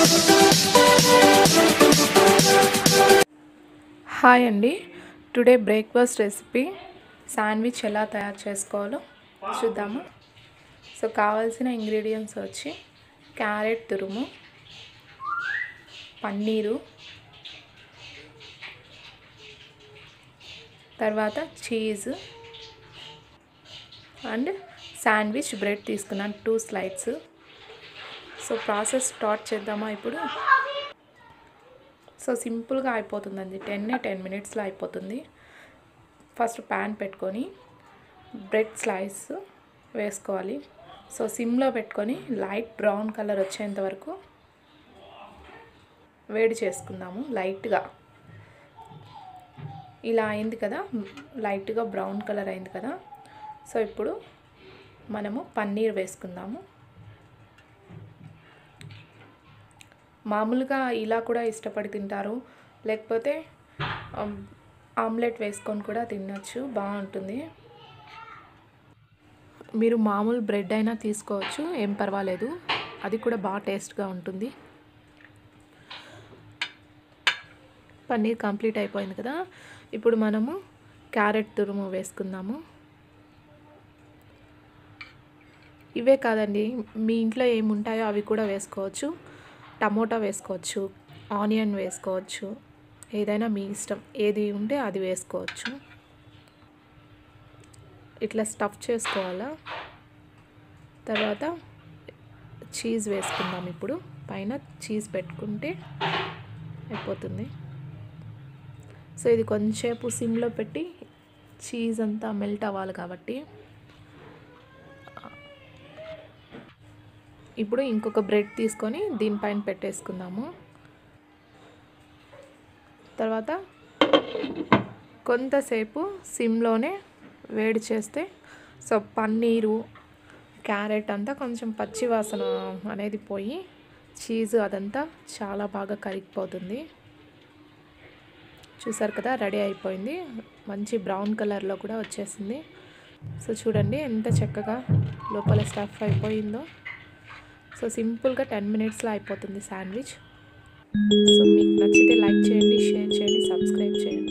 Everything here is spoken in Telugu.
హాయ్ అండి టుడే బ్రేక్ఫాస్ట్ రెసిపీ శాండ్విచ్ ఎలా తయారు చేసుకోవాలో చూద్దాము సో కావాల్సిన ఇంగ్రీడియంట్స్ వచ్చి క్యారెట్ తురుము పన్నీరు తర్వాత చీజ్ అండ్ శాండ్విచ్ బ్రెడ్ తీసుకున్నాను two slides so process start చేద్దామా ఇప్పుడు సో సింపుల్గా అయిపోతుందండి టెన్ టెన్ మినిట్స్లో అయిపోతుంది ఫస్ట్ ప్యాన్ పెట్టుకొని బ్రెడ్ స్లైస్ వేసుకోవాలి సో సిమ్లో పెట్టుకొని లైట్ బ్రౌన్ కలర్ వచ్చేంత వరకు వేడి చేసుకుందాము లైట్గా ఇలా అయింది కదా లైట్గా బ్రౌన్ కలర్ అయింది కదా సో ఇప్పుడు మనము పన్నీర్ వేసుకుందాము మామూలుగా ఇలా కూడా ఇష్టపడి తింటారు లేకపోతే ఆమ్లెట్ వేసుకొని కూడా తినచ్చు బాగుంటుంది మీరు మామూలు బ్రెడ్ అయినా తీసుకోవచ్చు ఏం పర్వాలేదు అది కూడా బాగా టేస్ట్గా ఉంటుంది పన్నీర్ కంప్లీట్ అయిపోయింది కదా ఇప్పుడు మనము క్యారెట్ తురుము వేసుకుందాము ఇవే కాదండి మీ ఇంట్లో ఏముంటాయో అవి కూడా వేసుకోవచ్చు టమోటా వేసుకోవచ్చు ఆనియన్ వేసుకోవచ్చు ఏదైనా మీ ఇష్టం ఏది ఉంటే అది వేసుకోవచ్చు ఇట్లా స్టఫ్ చేసుకోవాలా తర్వాత చీజ్ వేసుకుందాం ఇప్పుడు పైన చీజ్ పెట్టుకుంటే అయిపోతుంది సో ఇది కొంచెంసేపు సిమ్లో పెట్టి చీజ్ అంతా మెల్ట్ అవ్వాలి కాబట్టి ఇప్పుడు ఇంకొక బ్రెడ్ తీసుకొని దీనిపైన పెట్టేసుకుందాము తర్వాత కొంతసేపు సిమ్లోనే వేడి చేస్తే సో పన్నీరు క్యారెట్ అంతా కొంచెం పచ్చి వాసన అనేది పోయి చీజ్ అదంతా చాలా బాగా కరిగిపోతుంది చూసారు కదా రెడీ అయిపోయింది మంచి బ్రౌన్ కలర్లో కూడా వచ్చేసింది సో చూడండి ఎంత చక్కగా లోపల స్టఫ్ అయిపోయిందో సో సింపుల్గా టెన్ మినిట్స్లో అయిపోతుంది శాండ్విచ్ సో మీకు నచ్చితే లైక్ చేయండి షేర్ చేయండి సబ్స్క్రైబ్ చేయండి